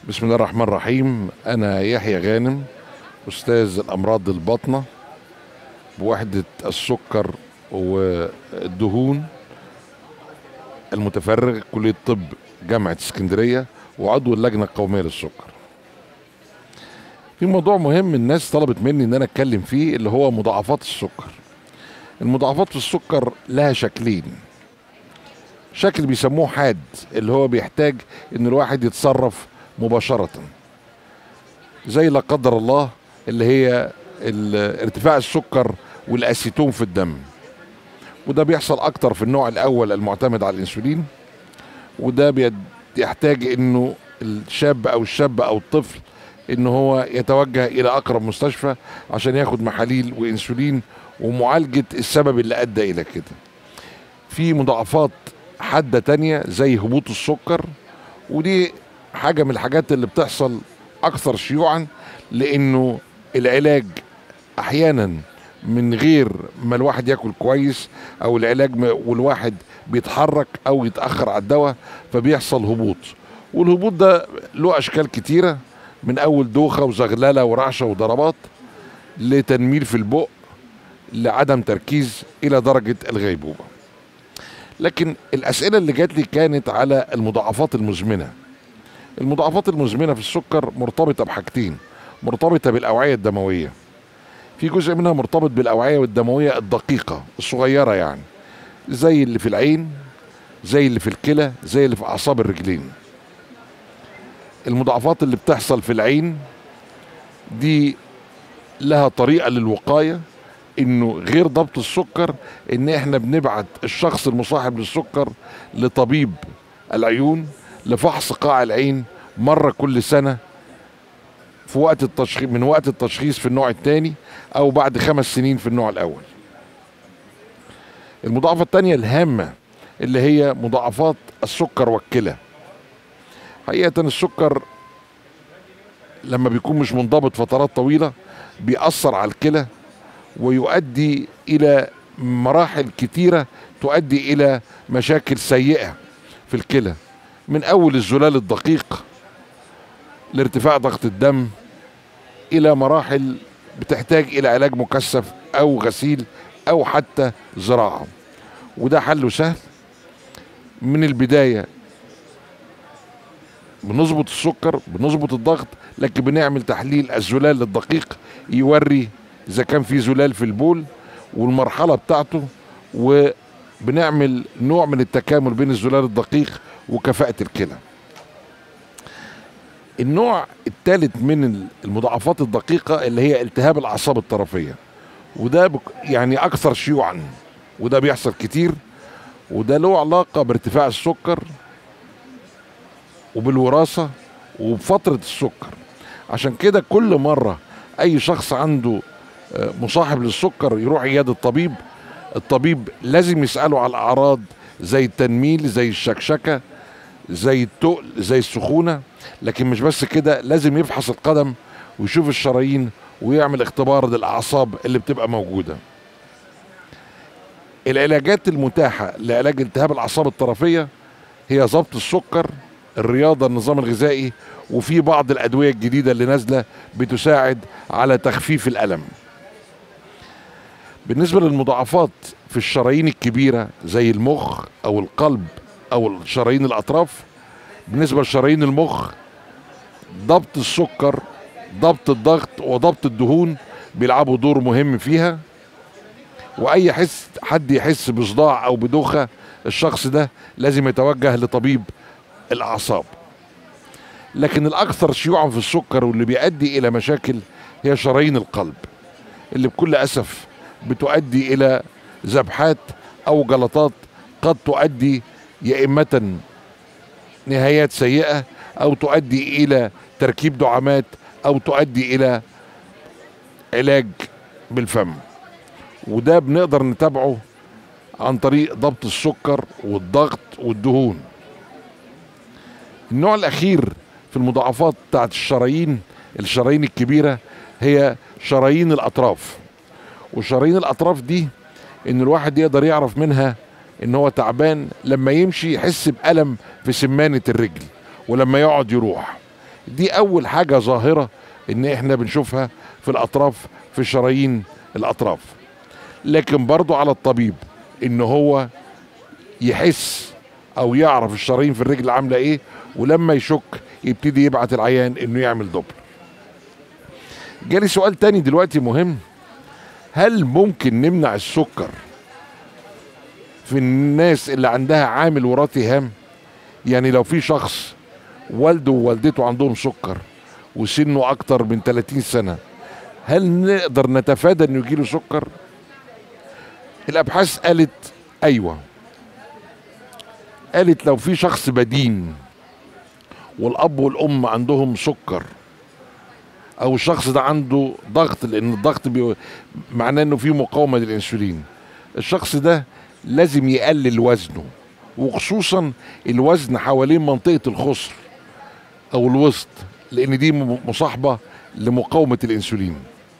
بسم الله الرحمن الرحيم أنا يحيى غانم أستاذ الأمراض الباطنة بوحدة السكر والدهون المتفرغ كلية طب جامعة اسكندرية وعضو اللجنة القومية للسكر في موضوع مهم الناس طلبت مني ان انا اتكلم فيه اللي هو مضاعفات السكر المضاعفات في السكر لها شكلين شكل بيسموه حاد اللي هو بيحتاج ان الواحد يتصرف مباشرة زي لا قدر الله اللي هي ال- ارتفاع السكر والاسيتون في الدم وده بيحصل اكتر في النوع الاول المعتمد على الانسولين وده بيد- يحتاج انه الشاب او الشاب او الطفل ان هو يتوجه الى اقرب مستشفى عشان ياخد محاليل وانسولين ومعالجة السبب اللي ادى الى كده في مضاعفات حادة تانية زي هبوط السكر ودي حاجة من الحاجات اللي بتحصل اكثر شيوعا لانه العلاج احيانا من غير ما الواحد ياكل كويس او العلاج م- والواحد بيتحرك او يتاخر على الدواء فبيحصل هبوط والهبوط ده له اشكال كتيره من اول دوخه وزغلله ورعشه وضربات لتنميل في البق لعدم تركيز الى درجه الغيبوبه لكن الاسئله اللي جات لي كانت على المضاعفات المزمنه المضاعفات المزمنه في السكر مرتبطه بحاجتين مرتبطه بالاوعيه الدمويه في جزء منها مرتبط بالاوعيه الدمويه الدقيقه الصغيره يعني زي اللي في العين زي اللي في الكلى زي اللي في اعصاب الرجلين المضاعفات اللي بتحصل في العين دي لها طريقه للوقايه انه غير ضبط السكر ان احنا بنبعت الشخص المصاحب للسكر لطبيب العيون لفحص قاع العين مره كل سنه في وقت التشخيص من وقت التشخيص في النوع الثاني او بعد خمس سنين في النوع الاول المضاعفة الثانية الهامة اللي هي مضاعفات السكر والكلى حقيقة السكر لما بيكون مش منضبط فترات طويلة بيأثر على الكلى ويؤدي إلى مراحل كتيرة تؤدي إلى مشاكل سيئة في الكلى من أول الزلال الدقيق لارتفاع ضغط الدم الى مراحل بتحتاج الى علاج مكثف او غسيل او حتى زراعه وده حله سهل من البدايه بنظبط السكر بنظبط الضغط لكن بنعمل تحليل الزلال الدقيق يوري اذا كان في زلال في البول والمرحله بتاعته وبنعمل نوع من التكامل بين الزلال الدقيق وكفاءه الكلى النوع الثالث من المضاعفات الدقيقة اللي هي التهاب الأعصاب الطرفية وده بك يعني أكثر شيوعا وده بيحصل كتير وده له علاقة بارتفاع السكر وبالوراثة وبفترة السكر عشان كده كل مرة أي شخص عنده آه، مصاحب للسكر يروح عيادة الطبيب الطبيب لازم يسأله على الأعراض زي التنميل زي الشكشكة زي التقل زي السخونه لكن مش بس كده لازم يفحص القدم ويشوف الشرايين ويعمل اختبار للاعصاب اللي بتبقى موجوده العلاجات المتاحه لعلاج التهاب الاعصاب الطرفيه هي ضبط السكر الرياضه النظام الغذائي وفي بعض الادويه الجديده اللي نازله بتساعد على تخفيف الالم بالنسبه للمضاعفات في الشرايين الكبيره زي المخ او القلب او شرايين الاطراف بالنسبه لشرايين المخ ضبط السكر ضبط الضغط وضبط الدهون بيلعبوا دور مهم فيها واي حس حد يحس بصداع او بدوخه الشخص ده لازم يتوجه لطبيب الاعصاب لكن الاكثر شيوعا في السكر واللي بيؤدي الى مشاكل هي شرايين القلب اللي بكل اسف بتؤدي الى ذبحات او جلطات قد تؤدي يا اما نهايات سيئه او تؤدي الى تركيب دعامات او تؤدي الى علاج بالفم وده بنقدر نتابعه عن طريق ضبط السكر والضغط والدهون النوع الاخير في المضاعفات بتاعت الشرايين الشرايين الكبيره هي شرايين الاطراف وشرايين الاطراف دي ان الواحد يقدر يعرف منها ان هو تعبان لما يمشي يحس بألم في سمانة الرجل ولما يقعد يروح دي اول حاجه ظاهره ان احنا بنشوفها في الاطراف في شرايين الاطراف لكن برضو على الطبيب ان هو يحس او يعرف الشرايين في الرجل عامله ايه ولما يشك يبتدي يبعت العيان انه يعمل دوبلر جالي سؤال تاني دلوقتي مهم هل ممكن نمنع السكر في الناس اللي عندها عامل وراثي هام يعني لو في شخص والده ووالدته عندهم سكر وسنه اكتر من 30 سنه هل نقدر نتفادى انه يجيله سكر الابحاث قالت ايوه قالت لو في شخص بدين والاب والام عندهم سكر او الشخص ده عنده ضغط لان الضغط بي... معناه انه في مقاومه للانسولين الشخص ده لازم يقلل وزنه وخصوصا الوزن حوالين منطقه الخصر او الوسط لان دي م- مصاحبه لمقاومه الانسولين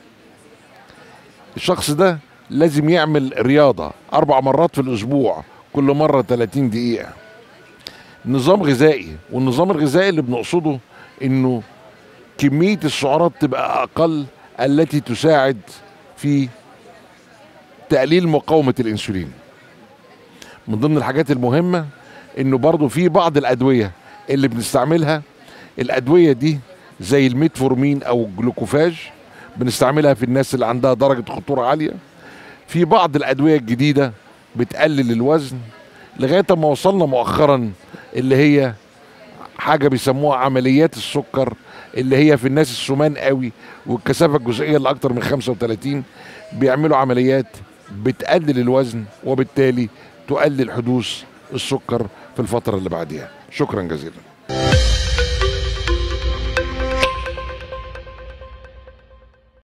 الشخص ده لازم يعمل رياضه اربع مرات في الاسبوع كل مره 30 دقيقه نظام غذائي والنظام الغذائي اللي بنقصده انه كميه السعرات تبقى اقل التي تساعد في تقليل مقاومه الانسولين من ضمن الحاجات المهمه انه برضو في بعض الادويه اللي بنستعملها الادويه دي زي الميتفورمين او الجلوكوفاج بنستعملها في الناس اللي عندها درجه خطوره عاليه في بعض الادويه الجديده بتقلل الوزن لغايه ما وصلنا مؤخرا اللي هي حاجه بيسموها عمليات السكر اللي هي في الناس السمان قوي والكثافه الجزئيه اللي اكتر من 35 بيعملوا عمليات بتقلل الوزن وبالتالي تقلل حدوث السكر في الفتره اللي بعدها شكرا جزيلا